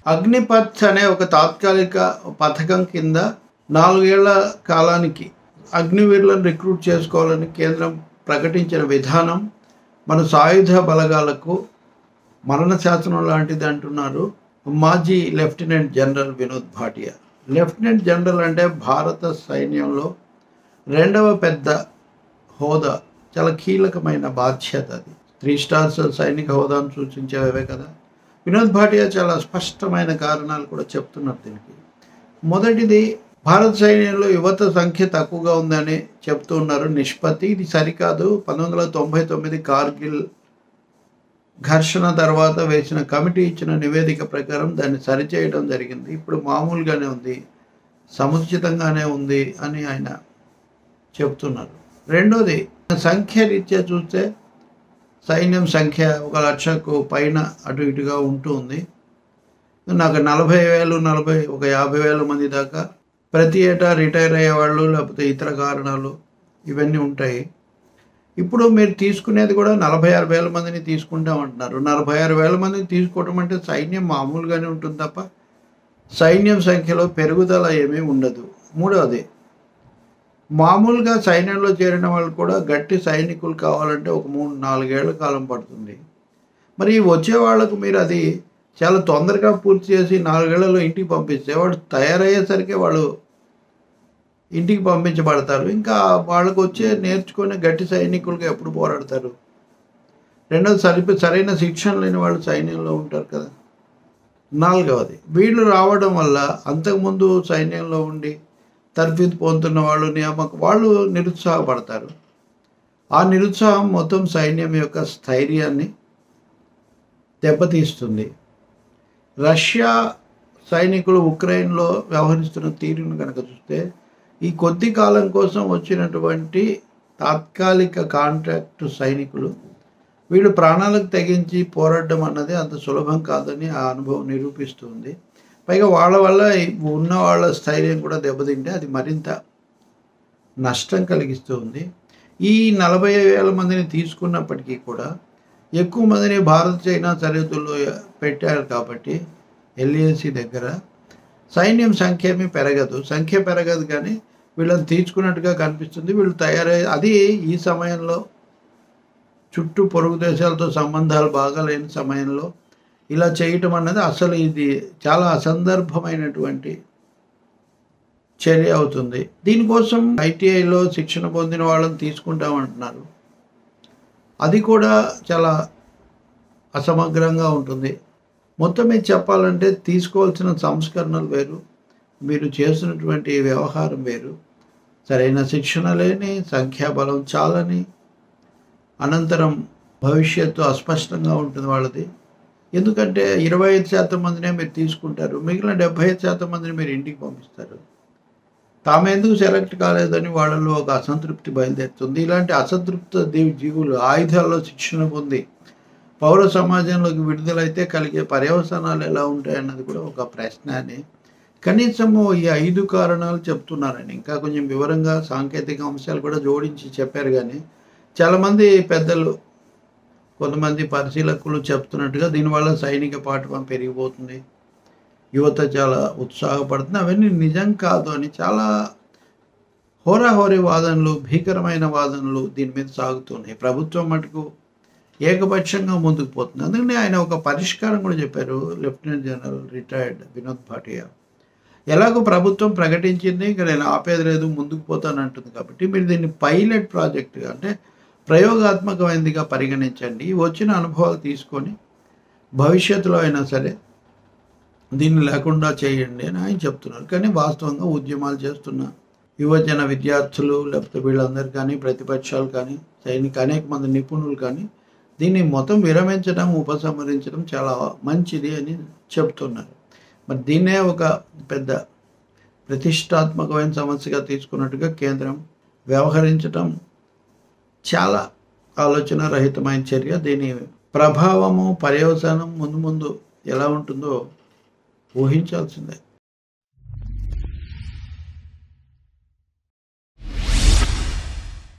అగ్నిపథ్ అనే ఒక తాత్కాలిక పథకం కింద నాలుగేళ్ల కాలానికి అగ్నివీరులను రిక్రూట్ చేసుకోవాలని కేంద్రం ప్రకటించిన విధానం మన సాయుధ బలగాలకు మరణ శాసనం లాంటిది అంటున్నారు మాజీ lieutenant general Vinod Bhatia lieutenant general అంటే భారత సైన్యంలో రెండవ పెద్ద హోదా చాలా కీలకమైన బాధ్యత అది త్రీ స్టార్స్ సైనిక హోదాను సూచించేవే కదా వినోద్ భాటియా చాలా స్పష్టమైన కారణాలు కూడా చెప్తున్నారు దీనికి మొదటిది భారత సైన్యంలో యువత సంఖ్య తక్కువగా ఉందని చెప్తూ ఉన్నారు నిష్పత్తి ఇది సరికాదు పంతొమ్మిది వందల తొంభై తొమ్మిది కార్గిల్ ఘర్షణ తర్వాత వేసిన కమిటీ ఇచ్చిన నివేదిక ప్రకారం దాన్ని సరిచేయడం జరిగింది ఇప్పుడు మామూలుగానే ఉంది సముచితంగానే ఉంది అని ఆయన చెప్తున్నారు రెండోది సంఖ్య రీత్యా చూస్తే సైన్యం సంఖ్య ఒక లక్షకు పైన అటు ఇటుగా ఉంటూ ఉంది నాకు నలభై వేలు నలభై ఒక యాభై వేల మంది దాకా ప్రతి ఏటా రిటైర్ అయ్యేవాళ్ళు లేకపోతే ఇతర కారణాలు ఇవన్నీ ఉంటాయి ఇప్పుడు మీరు తీసుకునేది కూడా నలభై ఆరు వేల మందిని తీసుకుంటామంటున్నారు నలభై ఆరు వేల మందిని తీసుకోవడం అంటే సైన్యం మామూలుగానే ఉంటుంది తప్ప సైన్యం సంఖ్యలో పెరుగుదల ఏమీ ఉండదు మూడవది మామూలుగా సైన్యంలో చేరిన వాళ్ళు కూడా గట్టి సైనికులు కావాలంటే ఒక మూడు నాలుగేళ్ల కాలం పడుతుంది మరి వచ్చే వాళ్ళకు మీరు అది చాలా తొందరగా పూర్తి చేసి నాలుగేళ్లలో ఇంటికి పంపిస్తే వాడు తయారయ్యేసరికి వాళ్ళు ఇంటికి పంపించబడతారు ఇంకా వాళ్ళకు వచ్చే నేర్చుకునే గట్టి సైనికులుగా ఎప్పుడు పోరాడతారు రెండోది సరిపి సరైన శిక్షణ లేని వాళ్ళు సైన్యంలో ఉంటారు కదా నాలుగవది వీళ్ళు రావడం వల్ల అంతకుముందు సైన్యంలో ఉండి తర్ఫీదు పొందుతున్న వాళ్ళు నియామక వాళ్ళు నిరుత్సాహపడతారు ఆ నిరుత్సాహం మొత్తం సైన్యం యొక్క స్థైర్యాన్ని దెబ్బతీస్తుంది రష్యా సైనికులు ఉక్రెయిన్లో వ్యవహరిస్తున్న తీరును కనుక చూస్తే ఈ కొద్ది కాలం కోసం వచ్చినటువంటి తాత్కాలిక కాంట్రాక్ట్ సైనికులు వీళ్ళు ప్రాణాలకు తెగించి పోరాడడం అన్నది అంత సులభం కాదని ఆ అనుభవం నిరూపిస్తుంది పైగా వాళ్ళ వల్ల ఉన్న వాళ్ళ స్థైర్యం కూడా దెబ్బతింటే అది మరింత నష్టం కలిగిస్తుంది ఈ నలభై వేల మందిని తీసుకున్నప్పటికీ కూడా ఎక్కువ మందిని భారత్ చైనా సరిహద్దుల్లో పెట్టారు కాబట్టి ఎల్ఏసి దగ్గర సైన్యం సంఖ్య ఏమీ పెరగదు సంఖ్య పెరగదు కానీ వీళ్ళని తీసుకున్నట్టుగా కనిపిస్తుంది వీళ్ళు తయారై అది ఈ సమయంలో చుట్టూ పొరుగు దేశాలతో సంబంధాలు బాగా లేని సమయంలో ఇలా చేయటం అన్నది అసలు ఇది చాలా అసందర్భమైనటువంటి చర్య అవుతుంది దీనికోసం ఐటీఐలో శిక్షణ పొందిన వాళ్ళని తీసుకుంటామంటున్నారు అది కూడా చాలా అసమగ్రంగా ఉంటుంది మొత్తం మీద చెప్పాలంటే తీసుకోవాల్సిన సంస్కరణలు వేరు మీరు చేస్తున్నటువంటి వ్యవహారం వేరు సరైన శిక్షణ లేని సంఖ్యాబలం చాలని అనంతరం భవిష్యత్తు అస్పష్టంగా ఉంటుంది వాళ్ళది ఎందుకంటే ఇరవై ఐదు శాతం మందినే మీరు తీసుకుంటారు మిగిలిన డెబ్బై ఐదు శాతం మందిని మీరు ఇంటికి పంపిస్తారు తాము ఎందుకు సెలెక్ట్ కాలేదని వాళ్ళలో ఒక అసంతృప్తి బయలుదేరుతుంది ఇలాంటి అసంతృప్త దేవి జీవులు ఆయుధాల్లో శిక్షణ పొంది పౌర సమాజంలోకి విడుదలైతే కలిగే పర్యవసానాలు ఎలా ఉంటాయన్నది కూడా ఒక ప్రశ్న అని కనీసము ఈ ఐదు కారణాలు చెప్తున్నారని ఇంకా కొంచెం వివరంగా సాంకేతిక అంశాలు కూడా జోడించి చెప్పారు కానీ చాలామంది పెద్దలు కొంతమంది పరిశీలకులు చెప్తున్నట్టుగా దీనివల్ల సైనిక పాఠవం పెరిగిపోతుంది యువత చాలా ఉత్సాహపడుతుంది అవన్నీ నిజం కాదు అని చాలా హోరాహోరీ వాదనలు భీకరమైన వాదనలు దీని మీద సాగుతున్నాయి ప్రభుత్వం మటుకు ఏకపక్షంగా ముందుకు పోతుంది అందుకని ఆయన ఒక పరిష్కారం కూడా చెప్పారు lieutenant general retired Vinod Bhatia ఎలాగో ప్రభుత్వం ప్రకటించింది ఇంకా నేను ఆపేది లేదు ముందుకు పోతాను అంటుంది కాబట్టి మీరు దీన్ని పైలట్ ప్రాజెక్టుగా అంటే ప్రయోగాత్మకమైనదిగా పరిగణించండి వచ్చిన అనుభవాలు తీసుకొని భవిష్యత్తులో అయినా సరే దీన్ని లేకుండా చేయండి అని ఆయన చెప్తున్నారు కానీ వాస్తవంగా ఉద్యమాలు చేస్తున్న యువజన విద్యార్థులు లేకపోతే వీళ్ళందరూ కానీ ప్రతిపక్షాలు కానీ సైనిక అనేక మంది నిపుణులు కానీ దీన్ని మొత్తం విరమించడం ఉపసంహరించడం చాలా మంచిది అని చెప్తున్నారు మరి దీన్నే ఒక పెద్ద ప్రతిష్టాత్మకమైన సమస్యగా తీసుకున్నట్టుగా కేంద్రం వ్యవహరించడం చాలా ఆలోచన రహితమైన చర్య దీని ప్రభావము పర్యవసానం ముందు ముందు ఎలా ఉంటుందో ఊహించాల్సిందే